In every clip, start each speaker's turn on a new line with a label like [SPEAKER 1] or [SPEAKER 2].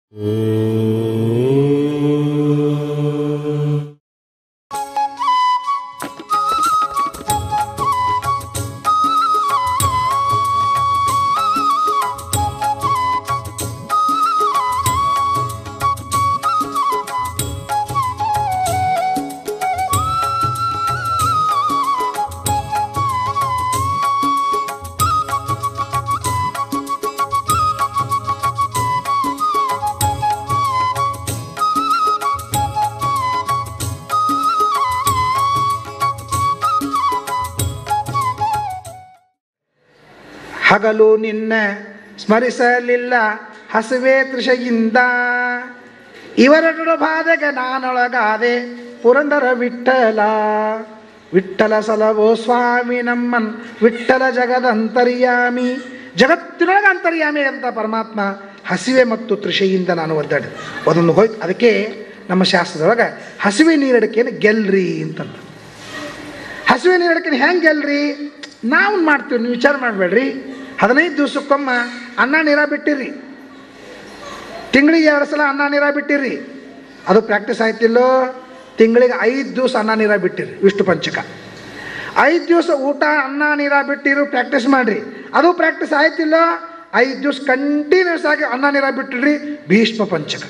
[SPEAKER 1] ಹಗಲು ನಿನ್ನ ಸ್ಮರಿಸಲಿಲ್ಲ ಹಸುವೆ ತೃಷೆಯಿಂದ ಇವರೆರಡು ಬಾಧೆಗೆ ನಾನೊಳಗಾದೆ ಪುರಂದರ ವಿಠಲ ವಿಠಲ ಸಲವೋ ಸ್ವಾಮಿ ನಮ್ಮನ್ ವಿಠಲ ಜಗದಂತರ್ಯಾಮಿ ಜಗತ್ತಿನೊಳಗೆ ಅಂತರ್ಯಾಮಿ ಅಂತ ಪರಮಾತ್ಮ ಹಸಿವೆ ಮತ್ತು ತೃಷೆಯಿಂದ ನಾನು ಒದ್ದಾಡಿದೆ ಅದೊಂದು ಹೋಯ್ತು ಅದಕ್ಕೆ ನಮ್ಮ ಶಾಸ್ತ್ರದೊಳಗೆ ಹಸಿವೆ ನೀರಡಿಕೆಯನ್ನು ಗೆಲ್ರಿ ಅಂತಂದ ಹಸಿವೆ ನೀರಡಿಕೆ ಹೆಂಗೆ ಗೆಲ್ರಿ ನಾವು ಮಾಡ್ತೀವಿ ನೀವು ವಿಚಾರ ಮಾಡಬೇಡ್ರಿ ಹದಿನೈದು ದಿವ್ಸಕ್ಕೊಮ್ಮ ಅನ್ನ ನೀರ ಬಿಟ್ಟಿರಿ ತಿಂಗಳಿಗೆ ಎರಡು ಸಲ ಅನ್ನ ನೀರ ಬಿಟ್ಟಿರಿ ಅದು ಪ್ರಾಕ್ಟೀಸ್ ಆಯ್ತಿಲ್ಲೋ ತಿಂಗಳಿಗೆ ಐದು ದಿವಸ ಅನ್ನ ನೀರ ಬಿಟ್ಟಿರಿ ವಿಷ್ಣು ಪಂಚಕ ಐದು ದಿವಸ ಊಟ ಅನ್ನ ನೀರ ಬಿಟ್ಟಿರು ಪ್ರಾಕ್ಟೀಸ್ ಮಾಡಿರಿ ಅದು ಪ್ರಾಕ್ಟೀಸ್ ಆಯ್ತಿಲ್ಲೋ ಐದು ದಿವಸ ಕಂಟಿನ್ಯೂಸ್ ಆಗಿ ಅನ್ನ ನೀರ ಬಿಟ್ಟಿರಿ ಭೀಷ್ಮ ಪಂಚಕ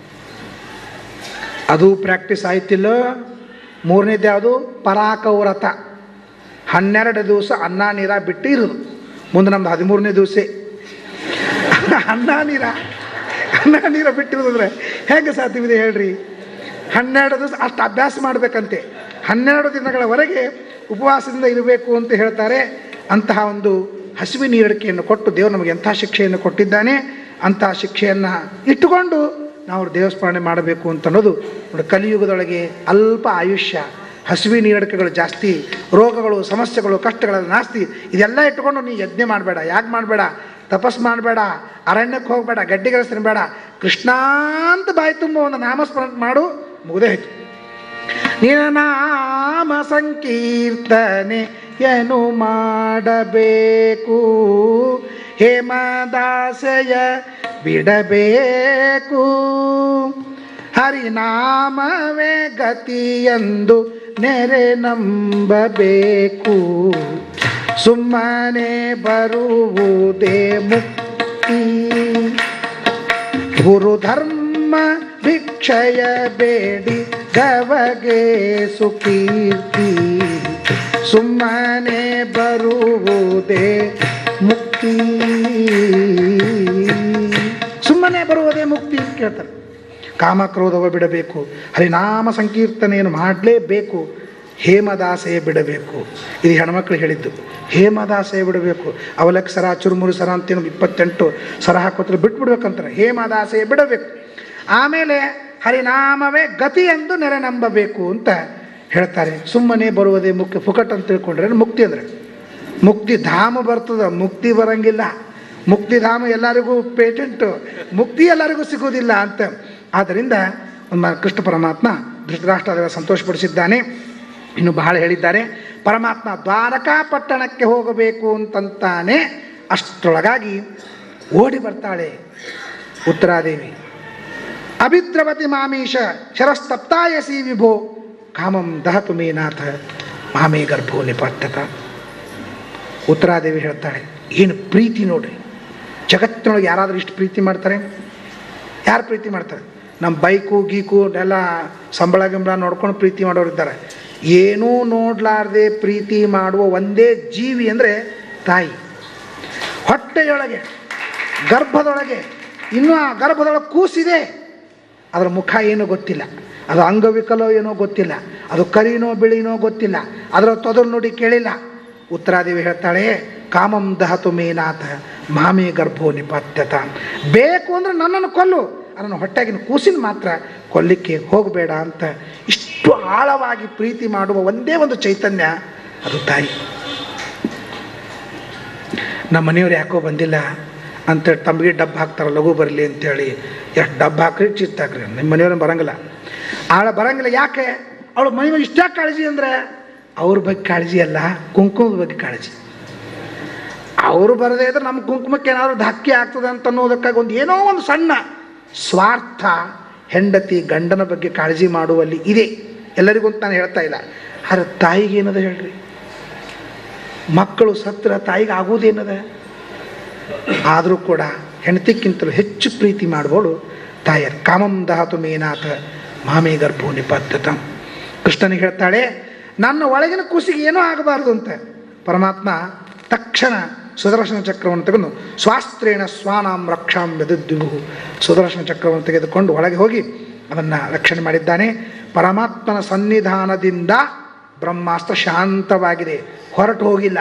[SPEAKER 1] ಅದು ಪ್ರಾಕ್ಟೀಸ್ ಆಯ್ತಿಲ್ಲೋ ಮೂರನೇದು ಯಾವುದು ಪರಾಕವ್ರತ ಹನ್ನೆರಡು ದಿವಸ ಅನ್ನ ನೀರ ಬಿಟ್ಟು ಇರೋದು ಮುಂದೆ ನಮ್ದು ಹದಿಮೂರನೇ ದಿವಸ ಅನ್ನ ನೀರ ಅನ್ನ ನೀರ ಬಿಟ್ಟಿರೋದಂದ್ರೆ ಹೇಗೆ ಸಾಧ್ಯವಿದೆ ಹೇಳ್ರಿ ಹನ್ನೆರಡು ದಿವಸ ಅಷ್ಟು ಅಭ್ಯಾಸ ಮಾಡಬೇಕಂತೆ ಹನ್ನೆರಡು ದಿನಗಳವರೆಗೆ ಉಪವಾಸದಿಂದ ಇರಬೇಕು ಅಂತ ಹೇಳ್ತಾರೆ ಅಂತಹ ಒಂದು ಹಸಿವೆ ನೀರಡಿಕೆಯನ್ನು ಕೊಟ್ಟು ದೇವರು ನಮಗೆ ಎಂಥ ಶಿಕ್ಷೆಯನ್ನು ಕೊಟ್ಟಿದ್ದಾನೆ ಅಂತಹ ಶಿಕ್ಷೆಯನ್ನು ಇಟ್ಟುಕೊಂಡು ನಾವು ದೇವಸ್ಮರಣೆ ಮಾಡಬೇಕು ಅಂತ ಅನ್ನೋದು ನೋಡಿ ಕಲಿಯುಗದೊಳಗೆ ಅಲ್ಪ ಆಯುಷ್ಯ ಹಸಿವೆ ನೀರಡಿಕೆಗಳು ಜಾಸ್ತಿ ರೋಗಗಳು ಸಮಸ್ಯೆಗಳು ಕಷ್ಟಗಳೆಲ್ಲ ಜಾಸ್ತಿ ಇದೆಲ್ಲ ಇಟ್ಕೊಂಡು ನೀ ಯಜ್ಞ ಮಾಡಬೇಡ ಯಾಕೆ ಮಾಡಬೇಡ ತಪಸ್ ಮಾಡಬೇಡ ಅರಣ್ಯಕ್ಕೆ ಹೋಗಬೇಡ ಗಡ್ಡಿಗೆಲಸ ತಿನ್ನಬೇಡ ಕೃಷ್ಣಾಂತ ಬಾಯಿ ತುಂಬ ಒಂದು ನಾಮಸ್ಮರಣೆ ಮಾಡು ಮುಗದೇ ಹೋಯ್ತು ನಿನ್ನ ನಾಮ ಸಂಕೀರ್ತನೆಯನ್ನು ಮಾಡಬೇಕು ಹೇಮದಾಸೆಯ ಬಿಡಬೇಕು ಹರಿನಾಮವೇ ಗತಿಯೆಂದು ನೆರೆ ನಂಬಬೇಕು ಸುಮ್ಮನೆ ಬರುವುದೇ ಮುಕ್ತಿ ಗುರುಧರ್ಮ ಭಿಕ್ಷಯ ಬೇಡಿ ದವಗೆ ಸುಕೀರ್ತಿ ಸುಮ್ಮನೆ ಬರುವುದೇ ಮುಕ್ತಿ ಸುಮ್ಮನೆ ಬರುವುದೇ ಮುಕ್ತಿ ಅಂತ ಕೇಳ್ತಾರೆ ಕಾಮಕ್ರೋಧವ ಬಿಡಬೇಕು ಹರಿನಾಮ ಸಂಕೀರ್ತನೆಯನ್ನು ಮಾಡಲೇಬೇಕು ಹೇಮದಾಸೆಯ ಬಿಡಬೇಕು ಇದು ಹೆಣ್ಮಕ್ಳು ಹೇಳಿದ್ದು ಹೇಮದಾಸೆಯ ಬಿಡಬೇಕು ಅವಲಕ್ ಸರ ಚುರುಮುರು ಸರ ಅಂತೇನು ಇಪ್ಪತ್ತೆಂಟು ಸರ ಹಾಕೋತ್ರ ಬಿಟ್ಬಿಡ್ಬೇಕಂತಾರೆ ಹೇಮದಾಸೆಯ ಬಿಡಬೇಕು ಆಮೇಲೆ ಹರಿನಾಮವೇ ಗತಿ ಎಂದು ನೆರೆ ನಂಬಬೇಕು ಅಂತ ಹೇಳ್ತಾರೆ ಸುಮ್ಮನೆ ಬರುವುದೇ ಮುಖ್ಯ ಫುಕಟ್ ಅಂತ ತಿಳ್ಕೊಂಡ್ರೆ ಮುಕ್ತಿ ಅಂದರೆ ಮುಕ್ತಿ ಧಾಮ ಬರ್ತದೆ ಮುಕ್ತಿ ಬರಂಗಿಲ್ಲ ಮುಕ್ತಿಧಾಮ ಎಲ್ಲರಿಗೂ ಪೇಟೆಂಟು ಮುಕ್ತಿ ಎಲ್ಲರಿಗೂ ಸಿಗೋದಿಲ್ಲ ಅಂತ ಆದ್ದರಿಂದ ನಮ್ಮ ಕೃಷ್ಣ ಪರಮಾತ್ಮ ಧೃತರಾಷ್ಟ್ರ ಸಂತೋಷಪಡಿಸಿದ್ದಾನೆ ಇನ್ನು ಬಹಳ ಹೇಳಿದ್ದಾರೆ ಪರಮಾತ್ಮ ದ್ವಾರಕಾ ಪಟ್ಟಣಕ್ಕೆ ಹೋಗಬೇಕು ಅಂತಂತಾನೆ ಅಷ್ಟರೊಳಗಾಗಿ ಓಡಿ ಬರ್ತಾಳೆ ಉತ್ತರಾದೇವಿ ಅಭಿದ್ರವತಿ ಮಾಮೀಶ ಶರಸ್ತಪ್ತಾಯಸಿ ವಿಭೋ ಕಾಮಂ ದಹತು ಮೇನಾಥ ಮಾಮೇ ಗರ್ಭೋ ನಿಪಾತ್ಯತ ಉತ್ತರಾದೇವಿ ಹೇಳ್ತಾಳೆ ಏನು ಪ್ರೀತಿ ನೋಡ್ರಿ ಜಗತ್ತಿನೊಳಗೆ ಯಾರಾದರೂ ಇಷ್ಟು ಪ್ರೀತಿ ಮಾಡ್ತಾರೆ ಯಾರು ಪ್ರೀತಿ ಮಾಡ್ತಾರೆ ನಮ್ಮ ಬೈಕು ಗೀಕು ಎಲ್ಲ ಸಂಬಳ ಗಿಂಬಳ ನೋಡ್ಕೊಂಡು ಪ್ರೀತಿ ಮಾಡೋರು ಇದ್ದಾರೆ ಏನೂ ನೋಡಲಾರ್ದೆ ಪ್ರೀತಿ ಮಾಡುವ ಒಂದೇ ಜೀವಿ ಅಂದರೆ ತಾಯಿ ಹೊಟ್ಟೆಯೊಳಗೆ ಗರ್ಭದೊಳಗೆ ಇನ್ನೂ ಆ ಗರ್ಭದೊಳಗೆ ಕೂಸಿದೆ ಅದರ ಮುಖ ಏನೋ ಗೊತ್ತಿಲ್ಲ ಅದು ಅಂಗವಿಕಲೋ ಏನೋ ಗೊತ್ತಿಲ್ಲ ಅದು ಕರಿನೋ ಬಿಳಿನೋ ಗೊತ್ತಿಲ್ಲ ಅದರ ತೊದಲು ನುಡಿ ಕೇಳಿಲ್ಲ ಉತ್ತರಾದೇವಿ ಹೇಳ್ತಾಳೆ ಕಾಮಂ ದಹತು ಮೇನಾಥ ಮಾಮೇ ಗರ್ಭೋ ನಿಪಾತ್ಯತ ಬೇಕು ಅಂದ್ರೆ ನನ್ನನ್ನು ಕೊಲ್ಲು ಅದನ್ನು ಹೊಟ್ಟೆಗಿನ ಕೂಸಿನ ಮಾತ್ರ ಕೊಲ್ಲಿಕ್ಕೆ ಹೋಗಬೇಡ ಅಂತ ಇಷ್ಟು ಆಳವಾಗಿ ಪ್ರೀತಿ ಮಾಡುವ ಒಂದೇ ಒಂದು ಚೈತನ್ಯ ಅದು ತಾಯಿ ನಮ್ಮ ಮನೆಯವ್ರು ಯಾಕೋ ಬಂದಿಲ್ಲ ಅಂತೇಳಿ ತಮಗೆ ಡಬ್ಬ ಹಾಕ್ತಾರೆ ಲಘು ಬರಲಿ ಅಂತೇಳಿ ಎಷ್ಟು ಡಬ್ಬ ಹಾಕ್ರಿ ಚಿತ್ತ ಹಾಕ್ರಿ ನಿಮ್ಮ ಮನೆಯವ್ರನ್ನ ಬರಂಗಿಲ್ಲ ಆಳ ಬರಂಗಿಲ್ಲ ಯಾಕೆ ಅವಳು ಮನೆ ಇಷ್ಟ ಕಾಳಜಿ ಅಂದರೆ ಅವ್ರ ಬಗ್ಗೆ ಕಾಳಜಿ ಅಲ್ಲ ಕುಂಕುಮದ ಬಗ್ಗೆ ಕಾಳಜಿ ಅವರು ಬರದೇ ಇದ್ರೆ ನಮ್ಮ ಕುಂಕುಮಕ್ಕೆ ಏನಾದ್ರು ಧಕ್ಕೆ ಆಗ್ತದೆ ಅಂತ ಅನ್ನೋದಕ್ಕಾಗಿ ಒಂದು ಏನೋ ಒಂದು ಸಣ್ಣ ಸ್ವಾರ್ಥ ಹೆಂಡತಿ ಗಂಡನ ಬಗ್ಗೆ ಕಾಳಜಿ ಮಾಡುವಲ್ಲಿ ಇದೆ ಎಲ್ಲರಿಗೂ ಅಂತ ನಾನು ಹೇಳ್ತಾ ಇಲ್ಲ ಆದ್ರೆ ತಾಯಿಗೆ ಏನದ ಹೇಳ್ರಿ ಮಕ್ಕಳು ಸತ್ರ ತಾಯಿಗೆ ಆಗುವುದೇನದ ಆದರೂ ಕೂಡ ಹೆಂಡತಿಕ್ಕಿಂತಲೂ ಹೆಚ್ಚು ಪ್ರೀತಿ ಮಾಡುವವಳು ತಾಯರ್ ಕಾಮಂ ದಹತು ಮೇನಾಥ ಮಾಮೇ ಗರ್ಭೋ ನಿಪದ್ಧತಂ ಕೃಷ್ಣನಿಗೆ ಹೇಳ್ತಾಳೆ ನನ್ನ ಒಳಗಿನ ಕೂಸಿಗೆ ಏನೂ ಆಗಬಾರ್ದು ಅಂತ ಪರಮಾತ್ಮ ತಕ್ಷಣ ಸುದರ್ಶನ ಚಕ್ರವನ್ನು ತೆಗೆದು ಸ್ವಾಸ್ತ್ರೇಣ ಸ್ವಾನಾಂ ರಕ್ಷಾಂ ವ್ಯದುದ್ವಿಭು ಸುದರ್ಶನ ಚಕ್ರವನ್ನು ತೆಗೆದುಕೊಂಡು ಒಳಗೆ ಹೋಗಿ ಅದನ್ನು ರಕ್ಷಣೆ ಮಾಡಿದ್ದಾನೆ ಪರಮಾತ್ಮನ ಸನ್ನಿಧಾನದಿಂದ ಬ್ರಹ್ಮಾಸ್ತ್ರ ಶಾಂತವಾಗಿದೆ ಹೊರಟು ಹೋಗಿಲ್ಲ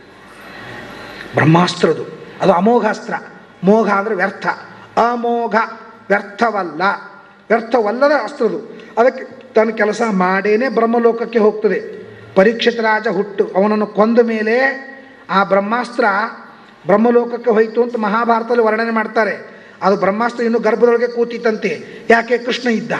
[SPEAKER 1] ಬ್ರಹ್ಮಾಸ್ತ್ರದು ಅದು ಅಮೋಘಾಸ್ತ್ರ ಮೋಘ ಅಂದರೆ ವ್ಯರ್ಥ ಅಮೋಘ ವ್ಯರ್ಥವಲ್ಲ ವ್ಯರ್ಥವಲ್ಲದ ಅಸ್ತ್ರದು ಅದಕ್ಕೆ ತನ್ನ ಕೆಲಸ ಮಾಡೇನೆ ಬ್ರಹ್ಮಲೋಕಕ್ಕೆ ಹೋಗ್ತದೆ ಪರೀಕ್ಷಿತ ರಾಜ ಹುಟ್ಟು ಅವನನ್ನು ಕೊಂದ ಮೇಲೆ ಆ ಬ್ರಹ್ಮಾಸ್ತ್ರ ಬ್ರಹ್ಮಲೋಕಕ್ಕೆ ಹೋಯಿತು ಅಂತ ಮಹಾಭಾರತದಲ್ಲಿ ವರ್ಣನೆ ಮಾಡ್ತಾರೆ ಅದು ಬ್ರಹ್ಮಾಸ್ತ್ರ ಇನ್ನು ಗರ್ಭದೊಳಗೆ ಕೂತಿತ್ತಂತೆ ಯಾಕೆ ಕೃಷ್ಣ ಇದ್ದ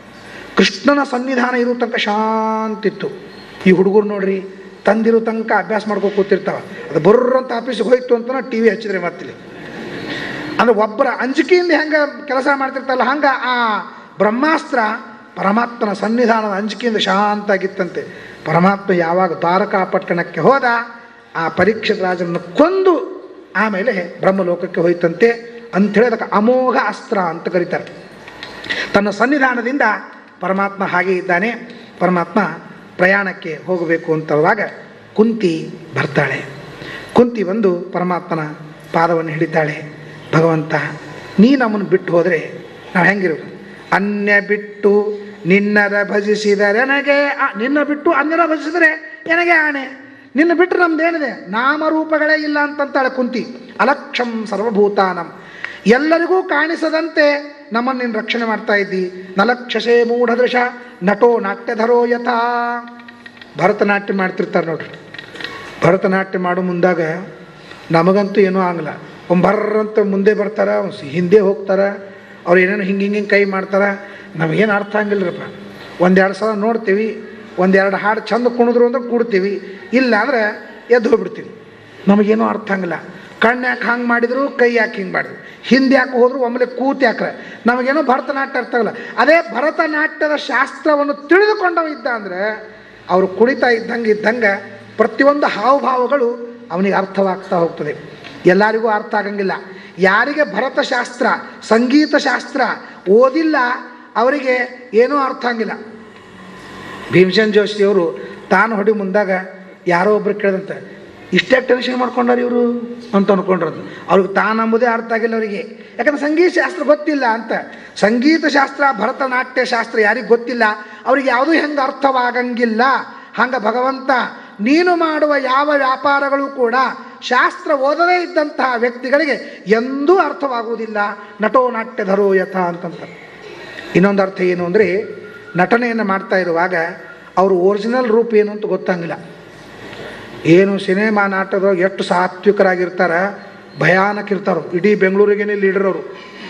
[SPEAKER 1] ಕೃಷ್ಣನ ಸನ್ನಿಧಾನ ಇರೋ ತನಕ ಶಾಂತಿತ್ತು ಈ ಹುಡುಗರು ನೋಡ್ರಿ ತಂದಿರೋ ತನಕ ಅಭ್ಯಾಸ ಮಾಡ್ಕೊ ಕೂತಿರ್ತಾವ ಅದು ಬರ್ರಂತ ಆಫೀಸಿಗೆ ಹೋಯ್ತು ಅಂತ ಟಿ ವಿ ಹಚ್ಚಿದ್ರೆ ಮತ್ತಿಲ್ಲಿ ಅಂದ್ರೆ ಒಬ್ಬರ ಅಂಜಿಕೆಯಿಂದ ಹೆಂಗೆ ಕೆಲಸ ಮಾಡ್ತಿರ್ತಲ್ಲ ಹಂಗೆ ಆ ಬ್ರಹ್ಮಾಸ್ತ್ರ ಪರಮಾತ್ಮನ ಸನ್ನಿಧಾನದ ಅಂಜಿಕೆಯಿಂದ ಶಾಂತ ಆಗಿತ್ತಂತೆ ಪರಮಾತ್ಮ ಯಾವಾಗ ದ್ವಾರಕಾಪಟ್ಟಣಕ್ಕೆ ಹೋದ ಆ ಪರೀಕ್ಷಿತ ರಾಜನನ್ನು ಕೊಂದು ಆಮೇಲೆ ಬ್ರಹ್ಮಲೋಕಕ್ಕೆ ಹೋಯ್ತಂತೆ ಅಂಥೇಳಿ ಅದಕ್ಕೆ ಅಮೋಘ ಅಸ್ತ್ರ ಅಂತ ಕರೀತಾರೆ ತನ್ನ ಸನ್ನಿಧಾನದಿಂದ ಪರಮಾತ್ಮ ಹಾಗೆ ಇದ್ದಾನೆ ಪರಮಾತ್ಮ ಪ್ರಯಾಣಕ್ಕೆ ಹೋಗಬೇಕು ಅಂತವಾಗ ಕುಂತಿ ಬರ್ತಾಳೆ ಕುಂತಿ ಬಂದು ಪರಮಾತ್ಮನ ಪಾದವನ್ನು ಹಿಡಿತಾಳೆ ಭಗವಂತ ನೀ ನಮ್ಮನ್ನು ಬಿಟ್ಟು ಹೋದರೆ ನಾವು ಹೆಂಗಿರೋದು ಅನ್ಯ ಬಿಟ್ಟು ನಿನ್ನರ ಭಜಿಸಿದರೆ ನನಗೆ ಆ- ನಿನ್ನ ಬಿಟ್ಟು ಅನ್ಯರ ಭಜಿಸಿದರೆ ನನಗೆ ಆಣೆ ನಿನ್ನ ಬಿಟ್ಟು ನಮ್ದೇನಿದೆ ನಾಮರೂಪಗಳೇ ಇಲ್ಲ ಅಂತಂತಾಳೆ ಕುಂತಿ ಅಲಕ್ಷಂ ಸರ್ವಭೂತಾನಂ ಎಲ್ಲರಿಗೂ ಕಾಣಿಸದಂತೆ ನಮ್ಮನ್ನು ನೀನು ರಕ್ಷಣೆ ಮಾಡ್ತಾ ಇದ್ದಿ ನಲಕ್ಷಸೇ ಮೂಢದೃಶ ನಟೋ ನಾಟ್ಯಧರೋ ಯಥಾ ಭರತನಾಟ್ಯ ಮಾಡ್ತಿರ್ತಾರೆ ನೋಡ್ರಿ ಭರತನಾಟ್ಯ ಮಾಡೋ ಮುಂದಾಗ ನಮಗಂತೂ ಏನೂ ಆಗಲ್ಲ ಒಂದು ಬರ್ರಂತ ಮುಂದೆ ಬರ್ತಾರೆ ಅವ್ನು ಸಿ- ಹಿಂದೆ ಹೋಗ್ತಾರೆ ಅವ್ರು ಏನೇನು ಹಿಂಗೆ ಹಿಂಗೆ ಹಿಂಗೆ ಕೈ ಮಾಡ್ತಾರೆ ನಮಗೇನು ಅರ್ಥ ಆಗಿಲ್ಲರಪ್ಪ ಒಂದೆರಡು ಸಲ ನೋಡ್ತೀವಿ ಒಂದೆರಡು ಹಾಡು ಚಂದ ಕುಣಿದ್ರು ಅಂದ್ರೆ ಕೂಡ್ತೀವಿ ಇಲ್ಲ ಅಂದ್ರೆ ಎದ್ದು ಹೋಗ್ಬಿಡ್ತೀವಿ ನಮಗೇನೂ ಅರ್ಥ ಆಗಲ್ಲ ಕಣ್ಣು ಯಾಕೆ ಹಂಗೆ ಮಾಡಿದ್ರು ಕೈ ಯಾಕೆ ಹಿಂಗೆ ಮಾಡಿದ್ರು ಹಿಂದೆ ಯಾಕೆ ಹೋದ್ರು ಒಮ್ಮೆಲೆ ಕೂತ್ ಯಾಕ್ರೆ ನಮಗೇನೋ ಭರತನಾಟ್ಯ ಅರ್ಥ ಆಗಲ್ಲ ಅದೇ ಭರತನಾಟ್ಯದ ಶಾಸ್ತ್ರವನ್ನು ತಿಳಿದುಕೊಂಡವ ಇದ್ದ ಅಂದರೆ ಅವರು ಕುಣಿತಾ ಇದ್ದಂಗೆ ಇದ್ದಂಗೆ ಪ್ರತಿಯೊಂದು ಹಾವಭಾವಗಳು ಅವನಿಗೆ ಅರ್ಥವಾಗ್ತಾ ಹೋಗ್ತದೆ ಎಲ್ಲರಿಗೂ ಅರ್ಥ ಆಗಂಗಿಲ್ಲ ಯಾರಿಗೆ ಭರತಶಾಸ್ತ್ರ ಸಂಗೀತ ಶಾಸ್ತ್ರ ಓದಿಲ್ಲ ಅವರಿಗೆ ಏನೂ ಅರ್ಥ ಆಗಿಲ್ಲ ಭೀಮಸೇನ್ ಜೋಶಿಯವರು ತಾನು ಹೊಡಿ ಮುಂದಾಗ ಯಾರೋ ಒಬ್ರು ಕೇಳಿದಂತೆ ಇಷ್ಟೇ ಟೆನ್ಷನ್ ಮಾಡ್ಕೊಂಡಾರ ಇವರು ಅಂತ ಅನ್ಕೊಂಡ್ರದು ಅವ್ರಿಗೆ ತಾನು ಅಂಬುದೇ ಅರ್ಥ ಆಗಿಲ್ಲ ಅವರಿಗೆ ಯಾಕಂದ್ರೆ ಸಂಗೀತ ಶಾಸ್ತ್ರ ಗೊತ್ತಿಲ್ಲ ಅಂತ ಸಂಗೀತ ಶಾಸ್ತ್ರ ಭರತನಾಟ್ಯ ಶಾಸ್ತ್ರ ಯಾರಿಗೆ ಗೊತ್ತಿಲ್ಲ ಅವ್ರಿಗೆ ಯಾವುದೂ ಹೆಂಗೆ ಅರ್ಥವಾಗಂಗಿಲ್ಲ ಹಂಗೆ ಭಗವಂತ ನೀನು ಮಾಡುವ ಯಾವ ವ್ಯಾಪಾರಗಳು ಕೂಡ ಶಾಸ್ತ್ರ ಓದದೇ ಇದ್ದಂತಹ ವ್ಯಕ್ತಿಗಳಿಗೆ ಎಂದೂ ಅರ್ಥವಾಗುವುದಿಲ್ಲ ನಟೋ ನಾಟ್ಯಧರೋ ಯಥ ಅಂತಂತಾರೆ ಇನ್ನೊಂದು ಅರ್ಥ ಏನು ಅಂದರೆ ನಟನೆಯನ್ನು ಮಾಡ್ತಾ ಇರುವಾಗ ಅವರು ಒರಿಜಿನಲ್ ರೂಪ ಏನು ಅಂತ ಗೊತ್ತಾಗಿಲ್ಲ ಏನು ಸಿನಿಮಾ ನಾಟಕದೊಳಗೆ ಎಷ್ಟು ಸಾತ್ವಿಕರಾಗಿರ್ತಾರೆ ಭಯಾನಕ ಇರ್ತಾರೋ ಇಡೀ ಬೆಂಗಳೂರಿಗೇನೆ ಲೀಡರ್ ಅವರು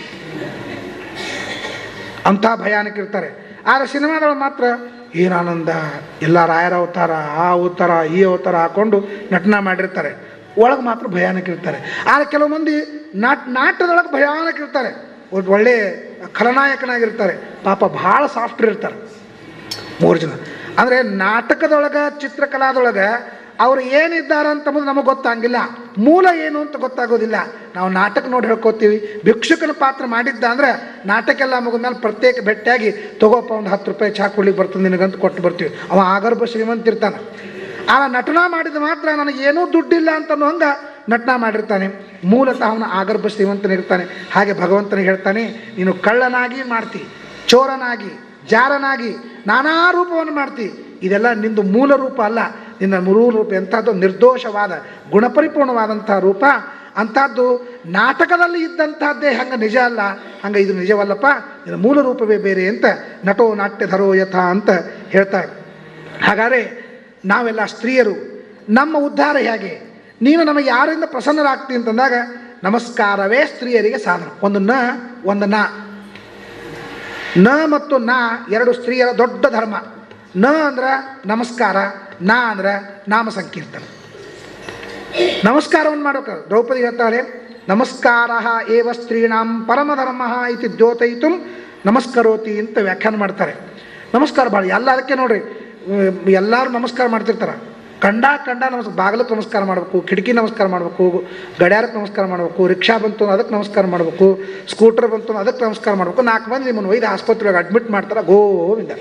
[SPEAKER 1] ಅಂಥ ಭಯಾನಕ ಇರ್ತಾರೆ ಆದರೆ ಸಿನಿಮಾದೊಳಗೆ ಮಾತ್ರ ಏನು ಆನಂದ ಎಲ್ಲ ರಾಯರ ಅವತಾರ ಆ ಅವತಾರ ಈ ಅವತಾರ ಹಾಕೊಂಡು ನಟನ ಮಾಡಿರ್ತಾರೆ ಒಳಗೆ ಮಾತ್ರ ಭಯಾನಕ ಇರ್ತಾರೆ ಆದರೆ ಕೆಲವು ಮಂದಿ ನಾಟ್ ನಾಟ್ಯದೊಳಗೆ ಭಯಾನಕ ಇರ್ತಾರೆ ಒಬ್ಬ ಒಳ್ಳೆ ಖಲನಾಯಕನಾಗಿರ್ತಾರೆ ಪಾಪ ಭಾಳ ಸಾಫ್ಟ್ ಇರ್ತಾರೆ ಮೂರು ಜನ ಅಂದರೆ ನಾಟಕದೊಳಗೆ ಚಿತ್ರಕಲಾದೊಳಗೆ ಅವ್ರು ಏನಿದ್ದಾರೆ ಅಂತಂಬುದು ನಮಗೆ ಗೊತ್ತಾಗಿಲ್ಲ ಮೂಲ ಏನು ಅಂತ ಗೊತ್ತಾಗೋದಿಲ್ಲ ನಾವು ನಾಟಕ ನೋಡಿ ಹೇಳ್ಕೊತೀವಿ ಭಿಕ್ಷುಕನ ಪಾತ್ರ ಮಾಡಿದ್ದ ಅಂದರೆ ನಾಟಕ ಎಲ್ಲ ಮುಗಿದ್ಮೇಲೆ ಪ್ರತ್ಯೇಕ ಭೇಟಿಯಾಗಿ ತಗೋಪ್ಪ ಒಂದು ಹತ್ತು ರೂಪಾಯಿ ಚಾ ಕೊಡ್ಲಿಕ್ಕೆ ಬರ್ತದೆ ನಿನಗಂತ ಕೊಟ್ಟು ಬರ್ತೀವಿ ಅವ ಆಗರ್ಭ ಶ್ರೀಮಂತ ಇರ್ತಾನೆ ಆ ನಟನ ಮಾಡಿದ ಮಾತ್ರ ನನಗೆ ಏನೂ ದುಡ್ಡಿಲ್ಲ ಅಂತ ಅನ್ನೋ ಹಂಗೆ ನಟನ ಮಾಡಿರ್ತಾನೆ ಮೂಲತಃ ಅವನ ಆಗರ್ಭ ಶ್ರೀಮಂತನಿರ್ತಾನೆ ಹಾಗೆ ಭಗವಂತನಿಗೆ ಹೇಳ್ತಾನೆ ನೀನು ಕಳ್ಳನಾಗಿ ಮಾಡ್ತಿ ಚೋರನಾಗಿ ಜಾರನಾಗಿ ನಾನಾ ರೂಪವನ್ನು ಮಾಡ್ತಿ ಇದೆಲ್ಲ ನಿಂದು ಮೂಲ ರೂಪ ಅಲ್ಲ ನಿನ್ನ ಮೂಲ ರೂಪ ಎಂಥದ್ದು ನಿರ್ದೋಷವಾದ ಗುಣಪರಿಪೂರ್ಣವಾದಂಥ ರೂಪ ಅಂಥದ್ದು ನಾಟಕದಲ್ಲಿ ಇದ್ದಂಥದ್ದೇ ಹಂಗೆ ನಿಜ ಅಲ್ಲ ಹಂಗೆ ಇದು ನಿಜವಲ್ಲಪ್ಪ ನಿನ್ನ ಮೂಲ ರೂಪವೇ ಬೇರೆ ಅಂತ ನಟೋ ನಾಟ್ಯಧರೋ ಯಥ ಅಂತ ಹೇಳ್ತಾರೆ ಹಾಗಾದರೆ ನಾವೆಲ್ಲ ಸ್ತ್ರೀಯರು ನಮ್ಮ ಉದ್ಧಾರ ಹೇಗೆ ನೀನು ನಮಗೆ ಯಾರಿಂದ ಪ್ರಸನ್ನರಾಗ್ತಿ ಅಂತಂದಾಗ ನಮಸ್ಕಾರವೇ ಸ್ತ್ರೀಯರಿಗೆ ಸಾಧನ ಒಂದು ನ ಒಂದು ನ ನ ಮತ್ತು ನ ಎರಡು ಸ್ತ್ರೀಯರ ದೊಡ್ಡ ಧರ್ಮ ನ ಅಂದ್ರೆ ನಮಸ್ಕಾರ ನ ಅಂದ್ರೆ ನಾಮ ಸಂಕೀರ್ತನ ನಮಸ್ಕಾರವನ್ನು ಮಾಡ್ಬೇಕು ದ್ರೌಪದಿ ಹೇಳ್ತಾಳೆ ನಮಸ್ಕಾರ ಏವ ಸ್ತ್ರೀಣಾಂ ಪರಮಧರ್ಮ ಇತಿ ದ್ಯೋತಯಿತು ನಮಸ್ಕರೋತಿ ಅಂತ ವ್ಯಾಖ್ಯಾನ ಮಾಡ್ತಾರೆ ನಮಸ್ಕಾರ ಭಾಳ ಎಲ್ಲ ಅದಕ್ಕೆ ನೋಡ್ರಿ ಎಲ್ಲರೂ ನಮಸ್ಕಾರ ಮಾಡ್ತಿರ್ತಾರೆ ಕಂಡ ಕಂಡ ನಮಸ್ಕಾರ ಬಾಗಿಲಕ್ಕೆ ನಮಸ್ಕಾರ ಮಾಡಬೇಕು ಕಿಟಕಿ ನಮಸ್ಕಾರ ಮಾಡಬೇಕು ಗಡಿಯಾರಕ್ಕೆ ನಮಸ್ಕಾರ ಮಾಡಬೇಕು ರಿಕ್ಷಾ ಬಂತು ಅಂದ್ರೆ ಅದಕ್ಕೆ ನಮಸ್ಕಾರ ಮಾಡಬೇಕು ಸ್ಕೂಟರ್ ಬಂತು ಅಂದ್ರೆ ಅದಕ್ಕೆ ನಮಸ್ಕಾರ ಮಾಡಬೇಕು ನಾಲ್ಕು ಮಂದಿ ನಿಮ್ಮನ್ನು ಒಯ್ದು ಆಸ್ಪತ್ರೆಗೆ ಅಡ್ಮಿಟ್ ಮಾಡ್ತಾರೆ ಗೋವಿಂದ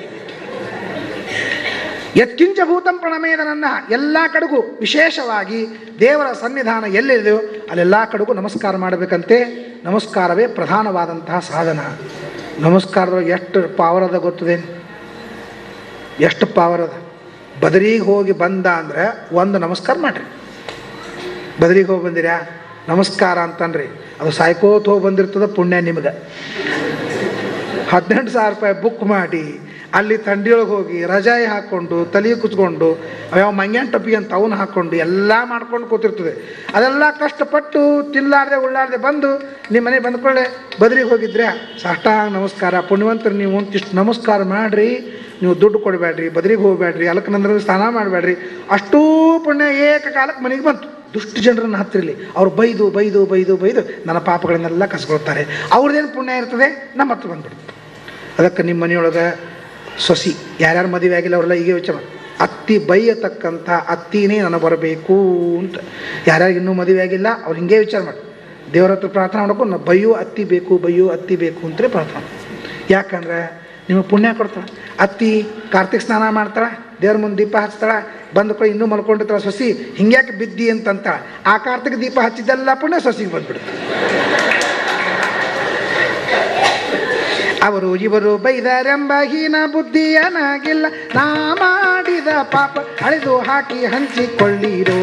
[SPEAKER 1] ಯತ್ಕಿಂಚ ಭೂತಂ ಪ್ರಣಮೇದನನ್ನ ಎಲ್ಲ ಕಡೆಗೂ ವಿಶೇಷವಾಗಿ ದೇವರ ಸನ್ನಿಧಾನ ಎಲ್ಲಿದೆಯೋ ಅಲ್ಲೆಲ್ಲ ಕಡೆಗೂ ನಮಸ್ಕಾರ ಮಾಡಬೇಕಂತೆ ನಮಸ್ಕಾರವೇ ಪ್ರಧಾನವಾದಂತಹ ಸಾಧನ ನಮಸ್ಕಾರದೊಳಗೆ ಎಷ್ಟು ಪಾವರ್ ಅದ ಗೊತ್ತದೆ ಎಷ್ಟು ಪಾವರ್ ಅದ ಬದರಿಗೆ ಹೋಗಿ ಬಂದ ಅಂದ್ರೆ ಒಂದು ನಮಸ್ಕಾರ ಮಾಡ್ರಿ ಬದರಿಗೆ ಹೋಗಿ ಬಂದಿರ್ಯಾ ನಮಸ್ಕಾರ ಅಂತನ್ರಿ ಅದು ಸಾಯ್ಕೋತ ಹೋಗಿ ಬಂದಿರ್ತದ ಪುಣ್ಯ ನಿಮ್ಗೆ ಹದಿನೆಂಟು ಸಾವಿರ ರೂಪಾಯಿ ಬುಕ್ ಮಾಡಿ ಅಲ್ಲಿ ಥಂಡಿಯೊಳಗೆ ಹೋಗಿ ರಜಾಯಿ ಹಾಕ್ಕೊಂಡು ತಲೆ ಕುಚ್ಕೊಂಡು ಅವ್ಯಾವ ಮಂಗ್ಯಾನ್ ಟಪ್ಪಿ ಅಂತ ಅವನ್ನ ಹಾಕ್ಕೊಂಡು ಎಲ್ಲ ಮಾಡ್ಕೊಂಡು ಕೂತಿರ್ತದೆ ಅದೆಲ್ಲ ಕಷ್ಟಪಟ್ಟು ತಿಲ್ಲಾರ್ದೆ ಉಳ್ಳಾರ್ದೆ ಬಂದು ನಿಮ್ಮ ಮನೆ ಬಂದ್ಕೊಳ್ಳೆ ಬದಲಿಗೆ ಹೋಗಿದ್ರೆ ಸಾಷ್ಟಾಂಗ ನಮಸ್ಕಾರ ಪುಣ್ಯವಂತರು ನೀವು ಒಂತಿಷ್ಟು ನಮಸ್ಕಾರ ಮಾಡಿರಿ ನೀವು ದುಡ್ಡು ಕೊಡಬೇಡ್ರಿ ಬದಲಿಗೆ ಹೋಗ್ಬೇಡ್ರಿ ಅಲ್ಲಕ್ಕೆ ನಂದ್ರ ಸ್ನಾನ ಮಾಡಬೇಡ್ರಿ ಅಷ್ಟೂ ಪುಣ್ಯ ಏಕಕಾಲಕ್ಕೆ ಮನೆಗೆ ಬಂತು ದುಷ್ಟ ಜನರನ್ನು ಹತ್ತಿರಲಿ ಅವ್ರು ಬೈದು ಬೈದು ಬೈದು ಬೈದು ನನ್ನ ಪಾಪಗಳನ್ನೆಲ್ಲ ಕಸ್ಕೊಳ್ತಾರೆ ಅವ್ರದ್ದೇನು ಪುಣ್ಯ ಇರ್ತದೆ ನಮ್ಮ ಹತ್ರ ಬಂದ್ಬಿಡುತ್ತೆ ಅದಕ್ಕೆ ನಿಮ್ಮ ಮನೆಯೊಳಗೆ ಸೊಸಿ ಯಾರ್ಯಾರು ಮದುವೆ ಆಗಿಲ್ಲ ಅವರೆಲ್ಲ ಈಗ ವಿಚಾರ ಮಾಡಿ. ಅತ್ತಿ ಬೈಯತಕ್ಕಂಥ ಅತ್ತಿನೇ ನನಗೆ ಬರಬೇಕು ಅಂತ ಯಾರ್ಯಾರು ಇನ್ನೂ ಮದುವೆ ಆಗಿಲ್ಲ ಅವ್ರು ಹಿಂಗೆ ವಿಚಾರ ಮಾಡಿ ದೇವರ ಹತ್ರ ಪ್ರಾರ್ಥನೆ ಮಾಡಬೇಕು ನಾ ಬೈಯೋ ಅತ್ತಿ ಬೇಕು ಬೈಯೋ ಅತ್ತಿ ಬೇಕು ಅಂತಲೇ ಪ್ರಾರ್ಥನೆ ಮಾಡು. ಯಾಕಂದ್ರೆ ನಿಮಗೆ ಪುಣ್ಯ ಕೊಡ್ತಾಳೆ ಅತ್ತಿ ಕಾರ್ತಿಕ್ ಸ್ನಾನ ಮಾಡ್ತಾಳೆ ದೇವ್ರ ಮುಂದೆ ದೀಪ ಹಚ್ತಾಳೆ ಬಂದ ಕೂಡ ಇನ್ನೂ ಮಲ್ಕೊಂಡಿರ್ತಾಳೆ ಸೊಸಿ ಹಿಂಗ್ಯಾಕೆ ಬಿದ್ದಿ ಅಂತಂತಾಳೆ ಆ ಕಾರ್ತಿಕ್ ದೀಪ ಹಚ್ಚಿದ್ದೆಲ್ಲ ಪುಣ್ಯ ಸೊಸಿಗೆ ಬಂದ್ಬಿಡುತ್ತೆ ಅವರು ಇವರು ಬೈದರೆಂಬ ಹೀನ ಬುದ್ಧಿಯನಾಗಿಲ್ಲ ನಾ ಮಾಡಿದ ಪಾಪ ಅಳೆದು ಹಾಕಿ ಹಂಚಿಕೊಳ್ಳಿರೋ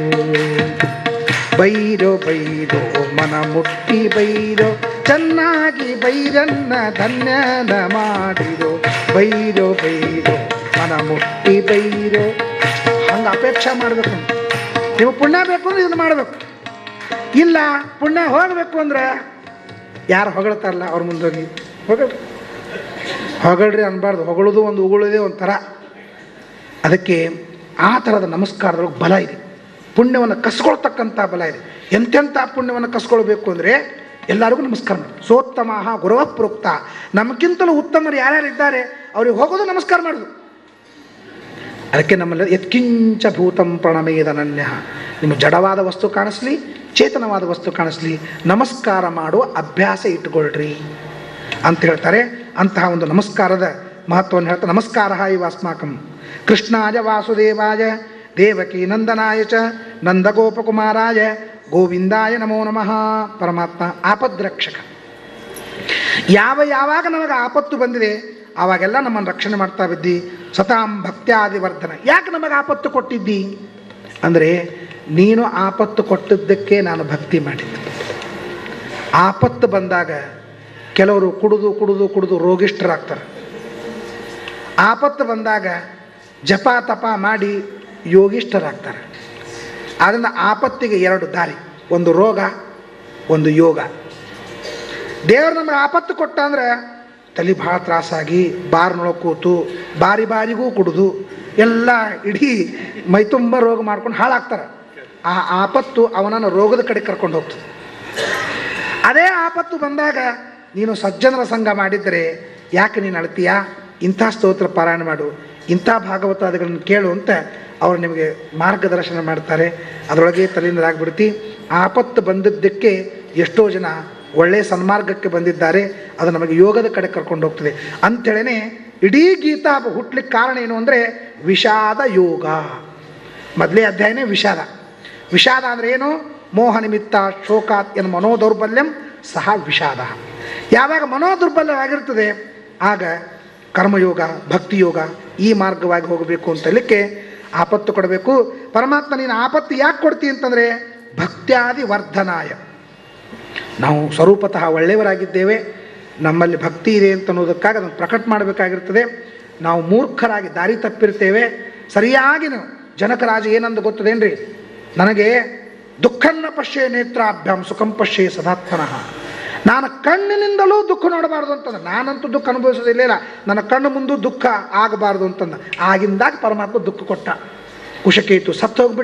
[SPEAKER 1] ಬೈರೋ ಬೈರೋ ಮನ ಮುಟ್ಟಿ ಬೈರೋ ಚೆನ್ನಾಗಿ ಬೈರನ್ನ ಧನ್ಯನ ಮಾಡಿರೋ ಬೈರೋ ಬೈರೋ ಮನ ಮುಟ್ಟಿ ಬೈರೋ ಹಂಗೆ ಅಪೇಕ್ಷೆ ಮಾಡಬೇಕು ನೀವು ಪುಣ್ಯ ಬೇಕು ಅಂದ್ರೆ ಇದನ್ನು ಮಾಡಬೇಕು ಇಲ್ಲ ಪುಣ್ಯ ಹೋಗಬೇಕು ಅಂದ್ರೆ ಯಾರು ಹೊಗಳ್ತಾರಲ್ಲ ಅವ್ರ ಮುಂದೋಗಿ ಹೊಗಳ್ರಿ ಹೊಗಳ್ರಿ ಅನ್ಬಾರ್ದು ಹೊಗಳೋದು ಒಂದು ಉಗುಳೋದೇ ಒಂಥರ ಅದಕ್ಕೆ ಆ ಥರದ ನಮಸ್ಕಾರದೊಳಗೆ ಬಲ ಇದೆ ಪುಣ್ಯವನ್ನು ಕಸ್ಕೊಳ್ತಕ್ಕಂಥ ಬಲ ಇದೆ ಎಂತೆಂಥ ಪುಣ್ಯವನ್ನು ಕಸ್ಕೊಳ್ಬೇಕು ಅಂದರೆ ಎಲ್ಲರಿಗೂ ನಮಸ್ಕಾರ ಮಾಡಿ ಸೋತ್ತಮ ಗುರವ ಪ್ರೋಕ್ತ ನಮಗಿಂತಲೂ ಉತ್ತಮರು ಯಾರ್ಯಾರು ಇದ್ದಾರೆ ಅವ್ರಿಗೆ ಹೋಗೋದು ನಮಸ್ಕಾರ ಮಾಡೋದು ಅದಕ್ಕೆ ನಮ್ಮಲ್ಲಿ ಯತ್ಕಿಂಚ ಭೂತಂ ಪ್ರಣಮೇದನನ್ಯ ನಿಮ್ಮ ಜಡವಾದ ವಸ್ತು ಕಾಣಿಸ್ಲಿ ಚೇತನವಾದ ವಸ್ತು ಕಾಣಿಸ್ಲಿ ನಮಸ್ಕಾರ ಮಾಡುವ ಅಭ್ಯಾಸ ಇಟ್ಟುಕೊಳ್ರಿ ಅಂತ ಹೇಳ್ತಾರೆ ಅಂತಹ ಒಂದು ನಮಸ್ಕಾರದ ಮಹತ್ವವನ್ನು ಹೇಳ್ತಾರೆ ನಮಸ್ಕಾರ ಇವ ಅಸ್ಮಾಕಂ ಕೃಷ್ಣಾಯ ವಾಸುದೇವಾಯ ದೇವಕಿ ನಂದನಾಯ ಚ ನಂದಗೋಪಕುಮಾರಾಯ ಗೋವಿಂದಾಯ ನಮೋ ನಮಃ ಪರಮಾತ್ಮ ಆಪದ್ರಕ್ಷಕ ಯಾವ ಯಾವಾಗ ನಮಗೆ ಆಪತ್ತು ಬಂದಿದೆ ಆವಾಗೆಲ್ಲ ನಮ್ಮನ್ನು ರಕ್ಷಣೆ ಮಾಡ್ತಾ ಬಿದ್ದಿ ಸತಾಂ ಭಕ್ತ್ಯಾದಿ ವರ್ಧನ ಯಾಕೆ ನಮಗೆ ಆಪತ್ತು ಕೊಟ್ಟಿದ್ದಿ ಅಂದರೆ ನೀನು ಆಪತ್ತು ಕೊಟ್ಟಿದ್ದಕ್ಕೆ ನಾನು ಭಕ್ತಿ ಮಾಡಿದ್ದೆ ಆಪತ್ತು ಬಂದಾಗ ಕೆಲವರು ಕುಡಿದು ಕುಡಿದು ಕುಡಿದು ರೋಗಿಷ್ಠರಾಗ್ತಾರೆ ಆಪತ್ತು ಬಂದಾಗ ಜಪ ತಪ ಮಾಡಿ ಯೋಗಿಷ್ಠರಾಗ್ತಾರೆ ಆದ್ದರಿಂದ ಆಪತ್ತಿಗೆ ಎರಡು ದಾರಿ ಒಂದು ರೋಗ ಒಂದು ಯೋಗ ದೇವರು ನಮಗೆ ಆಪತ್ತು ಕೊಟ್ಟ ಅಂದ್ರೆ ತಲೆ ಭಾಳ ತ್ರಾಸಾಗಿ ಬಾರ್ನೊಳಗೆ ಕೂತು ಬಾರಿ ಬಾರಿಗೂ ಕುಡಿದು ಎಲ್ಲ ಇಡೀ ಮೈತುಂಬ ರೋಗ ಮಾಡ್ಕೊಂಡು ಹಾಳಾಗ್ತಾರೆ ಆ ಆಪತ್ತು ಅವನನ್ನು ರೋಗದ ಕಡೆ ಕರ್ಕೊಂಡು ಹೋಗ್ತದೆ ಅದೇ ಆಪತ್ತು ಬಂದಾಗ ನೀನು ಸಜ್ಜನರ ಸಂಘ ಮಾಡಿದರೆ ಯಾಕೆ ನೀನು ಅಳ್ತೀಯಾ ಇಂಥ ಸ್ತೋತ್ರ ಪಾರಾಯಣ ಮಾಡು ಇಂಥ ಭಾಗವತಾದಿಗಳನ್ನು ಕೇಳು ಅಂತ ಅವರು ನಿಮಗೆ ಮಾರ್ಗದರ್ಶನ ಮಾಡ್ತಾರೆ ಅದರೊಳಗೆ ತಲೆಯಿಂದರಾಗ್ಬಿಡ್ತಿ ಆಪತ್ತು ಬಂದಿದ್ದಕ್ಕೆ ಎಷ್ಟೋ ಜನ ಒಳ್ಳೆಯ ಸನ್ಮಾರ್ಗಕ್ಕೆ ಬಂದಿದ್ದಾರೆ ಅದು ನಮಗೆ ಯೋಗದ ಕಡೆ ಕರ್ಕೊಂಡು ಹೋಗ್ತದೆ ಅಂಥೇಳೇ ಇಡೀ ಗೀತಾ ಹುಟ್ಲಿಕ್ಕೆ ಕಾರಣ ಏನು ಅಂದರೆ ವಿಷಾದ ಯೋಗ ಮೊದಲೇ ಅಧ್ಯಾಯನೇ ವಿಷಾದ ವಿಷಾದ ಅಂದರೆ ಏನು ಮೋಹ ನಿಮಿತ್ತ ಶೋಕಾತ್ ಎನ್ ಮನೋದೌರ್ಬಲ್ಯಂ ಸಹ ವಿಷಾದ ಯಾವಾಗ ಮನೋದೌರ್ಬಲ್ಯವಾಗಿರ್ತದೆ ಆಗ ಕರ್ಮಯೋಗ ಭಕ್ತಿಯೋಗ ಈ ಮಾರ್ಗವಾಗಿ ಹೋಗಬೇಕು ಅಂತ ಹೇಳಲಿಕ್ಕೆ ಆಪತ್ತು ಕೊಡಬೇಕು ಪರಮಾತ್ಮ ನೀನು ಆಪತ್ತು ಯಾಕೆ ಕೊಡ್ತಿ ಅಂತಂದರೆ ಭಕ್ತ್ಯಾದಿ ವರ್ಧನಾಯ ನಾವು ಸ್ವರೂಪತಃ ಒಳ್ಳೆಯವರಾಗಿದ್ದೇವೆ ನಮ್ಮಲ್ಲಿ ಭಕ್ತಿ ಇದೆ ಅಂತ ಅನ್ನೋದಕ್ಕಾಗಿ ಅದನ್ನು ಪ್ರಕಟ ಮಾಡಬೇಕಾಗಿರ್ತದೆ ನಾವು ಮೂರ್ಖರಾಗಿ ದಾರಿ ತಪ್ಪಿರ್ತೇವೆ ಸರಿಯಾಗಿ ನಾವು ಜನಕರಾಜ ಏನಂದು ಗೊತ್ತದೇನ್ರಿ ನನಗೆ ದುಃಖನ್ನ ಪಶ್ಯೆ ನೇತ್ರಾಭ್ಯಾಂ ಸುಖಂ ಪಶ್ಯೆ ಸದಾತ್ಮನಃ ನಾನು ಕಣ್ಣಿನಿಂದಲೂ ದುಃಖ ನೋಡಬಾರ್ದು ಅಂತಂದ ನಾನಂತೂ ದುಃಖ ಅನುಭವಿಸೋದಿಲ್ಲ ಇಲ್ಲ ನನ್ನ ಕಣ್ಣು ಮುಂದೆ ದುಃಖ ಆಗಬಾರ್ದು ಅಂತಂದ ಆಗಿಂದಾಗ ಪರಮಾತ್ಮ ದುಃಖ ಕೊಟ್ಟ ಕುಶಕೇತು ಸತ್ತು ಹೋಗ್ಬಿಟ್ಟ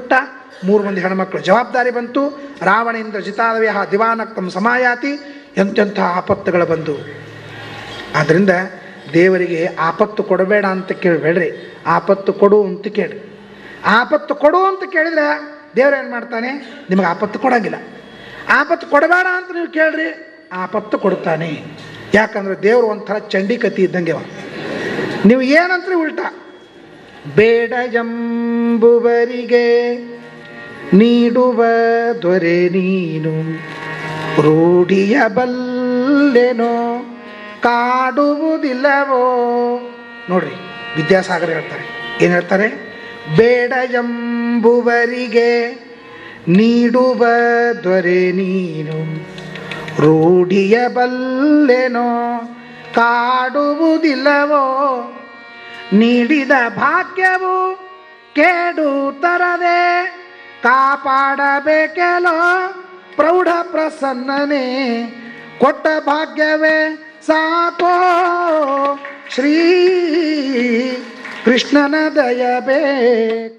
[SPEAKER 1] ಮೂರು ಮಂದಿ ಹೆಣ್ಮಕ್ಳು ಜವಾಬ್ದಾರಿ ಬಂತು ರಾವಣೇಂದ್ರ ಜಿತಾದವ್ಯ ದಿವಾನಕ್ತಂ ಸಮಾಯಾತಿ ಎಂತೆಂಥ ಆಪತ್ತುಗಳು ಬಂದು ಆದ್ದರಿಂದ ದೇವರಿಗೆ ಆಪತ್ತು ಕೊಡಬೇಡ ಅಂತ ಕೇಳಬೇಡ್ರಿ ಆಪತ್ತು ಕೊಡು ಅಂತ ಕೇಳಿ ಆಪತ್ತು ಕೊಡು ಅಂತ ಕೇಳಿದ್ರೆ ದೇವ್ರು ಏನು ಮಾಡ್ತಾನೆ ನಿಮಗೆ ಆಪತ್ತು ಕೊಡಂಗಿಲ್ಲ ಆಪತ್ತು ಕೊಡಬೇಡ ಅಂತ ನೀವು ಕೇಳ್ರಿ ಆಪತ್ತು ಕೊಡ್ತಾನೆ ಯಾಕಂದ್ರೆ ದೇವರು ಒಂಥರ ಚಂಡಿ ಕತಿ ಇದ್ದಂಗೆ ಅವ ನೀವು ಏನಂತ್ರಿ ಉಲ್ಟಾ ಬೇಡ ಎಂಬುವರಿಗೆ ನೀಡುವ ದೊರೆ ನೀನು ರೂಢಿಯ ಬಲ್ಲೆನೋ ಕಾಡುವುದಿಲ್ಲವೋ ನೋಡ್ರಿ ವಿದ್ಯಾಸಾಗರ್ ಹೇಳ್ತಾರೆ ಏನು ಹೇಳ್ತಾರೆ ಬೇಡ ಎಂಬುವರಿಗೆ ನೀಡುವ ದೊರೆ ನೀನು ರೂಢಿಯ ಬಲ್ಲೆನೋ ಕಾಡುವುದಿಲ್ಲವೋ ನೀಡಿದ ಭಾಗ್ಯವು ಕೇಡು ತರದೆ ಕಾಪಾಡಬೇಕೆಲೋ ಪ್ರೌಢ ಪ್ರಸನ್ನನೇ ಕೊಟ್ಟ ಭಾಗ್ಯವೇ ಸಾಕೋ ಶ್ರೀ ಕೃಷ್ಣನ ದಯ ಬೇಕು